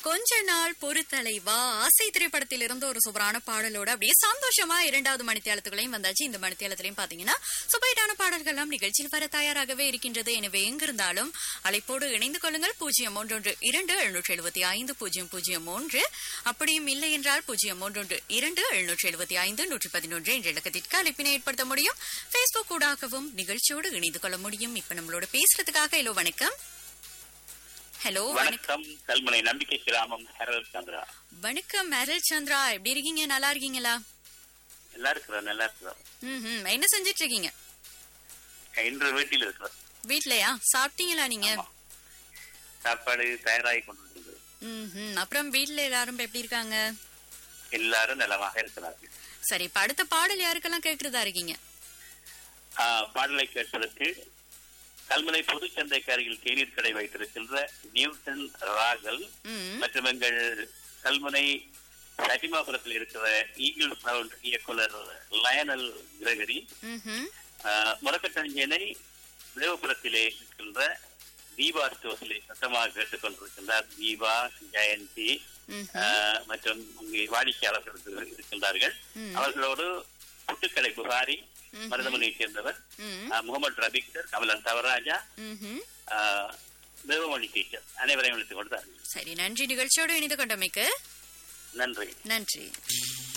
கொஞ்ச நாள் பொறுத்தலைவா ஆசை திரைப்படத்தில் இருந்து ஒரு சூப்பரான பாடலோட அப்படியே சந்தோஷமா இரண்டாவது மணித்தியாலத்துகளையும் வந்தாச்சு இந்த மணித்தியாலத்திலையும் பாத்தீங்கன்னா சுபைட்டான பாடல்கள்லாம் நிகழ்ச்சியில் வர தயாராகவே இருக்கின்றது எனவே எங்கிருந்தாலும் அழைப்போடு இணைந்து கொள்ளுங்கள் பூஜ்ஜியம் ஒன்றொன்று இரண்டு எழுநூற்றி எழுபத்தி ஐந்து பூஜ்ஜியம் பூஜ்ஜியம் மூன்று அப்படியும் இல்லை என்றால் பூஜ்ஜியம் ஒன்றொன்று இரண்டு எழுநூற்றி எழுபத்தி ஐந்து நூற்றி பதினொன்று என்ற இலக்கத்திற்கு அழைப்பினை ஏற்படுத்த முடியும் பேஸ்புக் ஊடாகவும் நிகழ்ச்சியோடு இணைந்து கொள்ள முடியும் இப்ப நம்மளோட பேசுறதுக்காக ஹலோ வணக்கம் ஹலோ வணக்கம் வணக்கம் கல்முனை நம்பிக்கை கிராமம் ஹெரல் சந்திரா வணக்கம் மேரல் சந்திரா எப்படி இருக்கீங்க நல்லா இருக்கீங்களா நல்லா இருக்கிறோம் நல்லா இருக்கிறோம் ம் என்ன செஞ்சிட்டு இருக்கீங்க இன்று வீட்டில் இருக்கிறோம் வீட்லயா சாப்பிட்டீங்களா நீங்க ஆமா. சாப்பாடு தயாராகி கொண்டிருக்கிறது ம் அப்புறம் வீட்ல எல்லாரும் எப்படி இருக்காங்க எல்லாரும் நலமாக இருக்கிறார்கள் சரி இப்ப அடுத்த பாடல் யாருக்கெல்லாம் கேக்குறதா இருக்கீங்க ஆ, பாடலை கேட்பதற்கு கல்முனை பொதுச்சந்தைக்கு அருகில் தேநீர் கடை வைத்திருக்கின்ற நியூட்டன் ராகல் ம் மற்றும் எங்கள் கல்முனை சட்டிமாபுரத்தில் இருக்கிற ஈகிள் சவுண்ட் இயக்குனர் லயனல் கிரகரி ம்ஹும். முரக்கட்டஞ்சனை தேவபுரத்திலே இருக்கின்ற தீபா ஸ்டோர்ஸிலே சத்தமாக கேட்டுக்கொண்டிருக்கின்றார் தீபா ஜெயந்தி ம்ஹும். ஆஹ், மற்றும் இங்கே வாடிக்கையாளர்கள் இருக்கு- இருக்கின்றார்கள் ம். அவர்களோடு புட்டுக்கடை புகாரி ம்ஹும். மருதமனையை சேர்ந்தவர் ம் ஆஹ், முகமது ரபிக்தர் கமலன் தவராஜா ம்ஹும். ஆஹ், தேவமணி டீச்சர் அனைவரையும் அழைத்துக் கொண்டார்கள் சரி நன்றி நிகழ்ச்சியோடு இணைந்து கொண்டமைக்கு நன்றி நன்றி